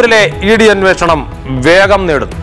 കരുവന്നൂരിലെ E D അന്വേഷണം വേഗം നേടുന്നു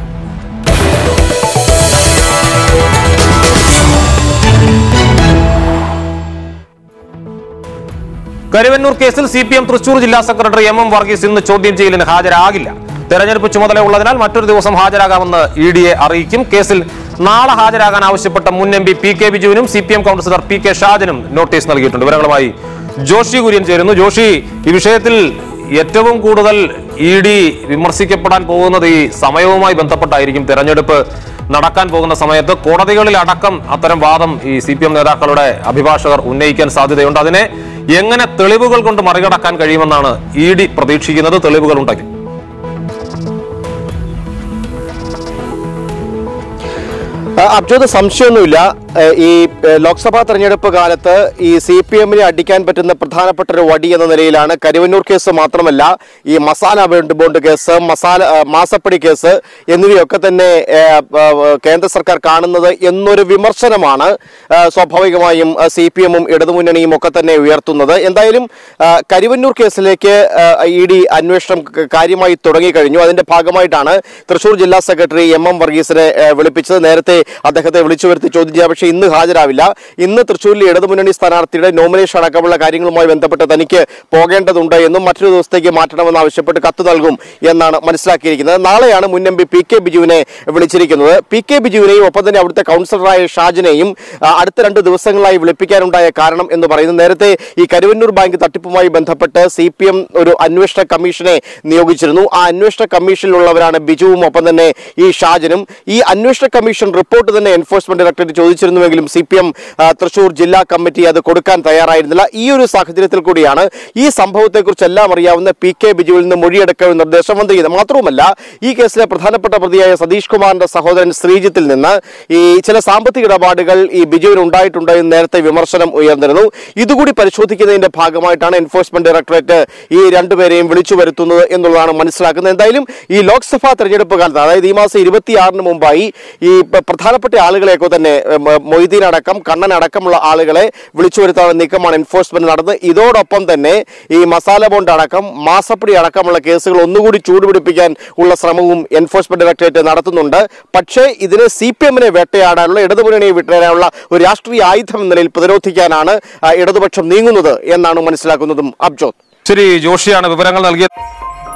കരുവന്നൂർ കേസിൽ സി പി എം തൃശൂർ ജില്ലാ സെക്രട്ടറി എം എം വർഗീസ് ഇന്ന് ചോദ്യം ചെയ്യലിന് ഹാജരാകില്ല തെരഞ്ഞെടുപ്പ് ചുമതലയുള്ളതിനാൽ മറ്റൊരു ദിവസം ഹാജരാകാമെന്ന് ഇ ഡിയെ അറിയിക്കും കേസിൽ നാളെ ഹാജരാകാൻ ആവശ്യപ്പെട്ട മുൻ എം പി പി കെ ബിജുവിനും C P M councillor P K ഷാജനും നോട്ടീസ് നൽകിയിട്ടുണ്ട് വിവരങ്ങളുമായി ജോഷി കുര്യൻ ചേരുന്നു ജോഷി ഈ വിഷയത്തിൽ ഏറ്റവും കൂടുതൽ ഇ ഡി വിമർശിക്കപ്പെടാൻ പോകുന്നത് ഈ സമയവുമായി ബന്ധപ്പെട്ടായിരിക്കും തെരഞ്ഞെടുപ്പ് നടക്കാൻ പോകുന്ന സമയത്ത് കോടതികളിൽ അടക്കം അത്തരം വാദം ഈ സി പി എം നേതാക്കളുടെ അഭിഭാഷകർ ഉന്നയിക്കാൻ സാധ്യതയുണ്ട് അതിനെ എങ്ങനെ തെളിവുകൾ കൊണ്ട് മറികടക്കാൻ കഴിയുമെന്നാണ് ഇ ഡി പ്രതീക്ഷിക്കുന്നത് തെളിവുകൾ ഉണ്ടെങ്കിൽ ആ, അബ്ജോദ് സംശയമൊന്നുമില്ല ഏ, ഈ ഏ, ലോക്സഭാ തെരഞ്ഞെടുപ്പ് കാലത്ത് ഈ സി പി എമ്മിനെ അടിക്കാൻ പറ്റുന്ന പ്രധാനപ്പെട്ട ഒരു വടി എന്ന നിലയിലാണ് കരുവന്നൂർ കേസ് മാത്രമല്ല ഈ masala bond bond case masala ആ, മാസപ്പടി കേസ് എന്നിവയൊക്കെ തന്നെ ഏ, ആ, കേന്ദ്ര സർക്കാർ കാണുന്നത് എന്നൊരു വിമർശനമാണ് ആ, സ്വാഭാവികമായും സി പി എമ്മും ഇടതുമുന്നണിയും ഒക്കെ തന്നെ ഉയർത്തുന്നത് എന്തായാലും ആ, കരുവന്നൂർ കേസിലേക്ക് ഇ ഡി അന്വേഷണം ക- കാര്യമായി തുടങ്ങിക്കഴിഞ്ഞു അതിന്റെ ഭാഗമായിട്ടാണ് തൃശൂർ ജില്ലാ സെക്രട്ടറി എം എം വർഗീസിനെ ഏ, വിളിപ്പിച്ചത് നേരത്തെ അദ്ദേഹത്തെ വിളിച്ചു വരുത്തി ചോദ്യം ചെയ്യാം പക്ഷേ ഇന്ന് ഹാജരാവില്ല ഇന്ന് തൃശൂരിലെ ഇടതുമുന്നണി സ്ഥാനാർത്ഥിയുടെ നോമിനേഷൻ അടക്കമുള്ള കാര്യങ്ങളുമായി ബന്ധപ്പെട്ട് തനിക്ക് പോകേണ്ടതുണ്ട് എന്നും മറ്റൊരു ദിവസത്തേക്ക് മാറ്റണമെന്ന് ആവശ്യപ്പെട്ട് കത്ത് നൽകും എന്നാണ് മനസ്സിലാക്കിയിരിക്കുന്നത് നാളെയാണ് മുൻ എം പി പി കെ ബിജുവിനെ വിളിച്ചിരിക്കുന്നത് പി കെ ബിജുവിനെയും ഒപ്പം തന്നെ അവിടുത്തെ കൗൺസിലറായ ഷാജിനെയും ആ, അടുത്ത രണ്ട് ദിവസങ്ങളായി വിളിപ്പിക്കാനുണ്ടായ കാരണം എന്ന് പറയുന്നത് നേരത്തെ ഈ കരുവന്നൂർ ബാങ്ക് തട്ടിപ്പുമായി ബന്ധപ്പെട്ട് സി പി എം ഒരു അന്വേഷണ കമ്മീഷനെ നിയോഗിച്ചിരുന്നു ആ അന്വേഷണ കമ്മീഷനിലുള്ളവരാണ് ബിജുവും ഒപ്പം തന്നെ ഈ ഷാജനും ഈ അന്വേഷണ കമ്മീഷൻ റിപ്പോർട്ട് തന്നെ എൻഫോഴ്സ്മെന്റ് ഡയറക്ടറേറ്റ് ചോദിച്ചിരുന്നുവെങ്കിലും സി പി എം തൃശൂർ ജില്ലാ കമ്മിറ്റി അത് കൊടുക്കാൻ തയ്യാറായിരുന്നില്ല ഈ ഒരു സാഹചര്യത്തിൽ കൂടിയാണ് ഈ സംഭവത്തെക്കുറിച്ച് എല്ലാം അറിയാവുന്ന പി കെ ബിജുവിൽ നിന്ന് മൊഴിയെടുക്കാൻ നിർദ്ദേശം വന്നിരിക്കുന്നത് മാത്രവുമല്ല ഈ കേസിലെ പ്രധാനപ്പെട്ട പ്രതിയായ സതീഷ് കുമാറിന്റെ സഹോദരൻ ശ്രീജിത്തിൽ നിന്ന് ഈ ചില സാമ്പത്തിക ഇടപാടുകൾ ഈ ബിജുവിന് ഉണ്ടായിട്ടുണ്ട് എന്ന് നേരത്തെ വിമർശനം ഉയർന്നിരുന്നു ഇതുകൂടി പരിശോധിക്കുന്നതിന്റെ ഭാഗമായിട്ടാണ് എൻഫോഴ്സ്മെന്റ് ഡയറക്ടറേറ്റ് ഈ രണ്ടുപേരെയും വിളിച്ചു വരുത്തുന്നത് എന്നുള്ളതാണ് മനസ്സിലാക്കുന്നത് എന്തായാലും ഈ ലോക്സഭാ തെരഞ്ഞെടുപ്പ് കാലത്ത് അതായത് ഈ മാസം ഇരുപത്തിയാറിന് മുമ്പായി ഈ പ- പ്രധാനപ്പെട്ട ആളുകളെയൊക്കെ തന്നെ ഏ, മ- മൊയ്തീൻ അടക്കം കണ്ണൻ അടക്കമുള്ള ആളുകളെ വിളിച്ചു വരുത്താനുള്ള നീക്കമാണ് എൻഫോഴ്സ്മെന്റ് നടന്നത് ഇതോടൊപ്പം തന്നെ ഈ മസാല ബോണ്ട് അടക്കം മാസപ്പടി അടക്കമുള്ള കേസുകൾ ഒന്നുകൂടി ചൂടുപിടിപ്പിക്കാൻ ഉള്ള ശ്രമവും എൻഫോഴ്സ്മെന്റ് ഡയറക്ടറേറ്റ് നടത്തുന്നുണ്ട് പക്ഷേ ഇതിന് സി പി എമ്മിനെ വേട്ടയാടാനുള്ള ഇടതുമുന്നണിയെ വേട്ടയാടാനുള്ള ഒരു രാഷ്ട്രീയ ആയുധം എന്ന നിലയിൽ പ്രതിരോധിക്കാനാണ് ആ, ഇടതുപക്ഷം നീങ്ങുന്നത് എന്നാണ് മനസ്സിലാക്കുന്നതും അബ്ജോത് ശരി ജോഷിയാണ് വിവരങ്ങൾ നൽകിയത്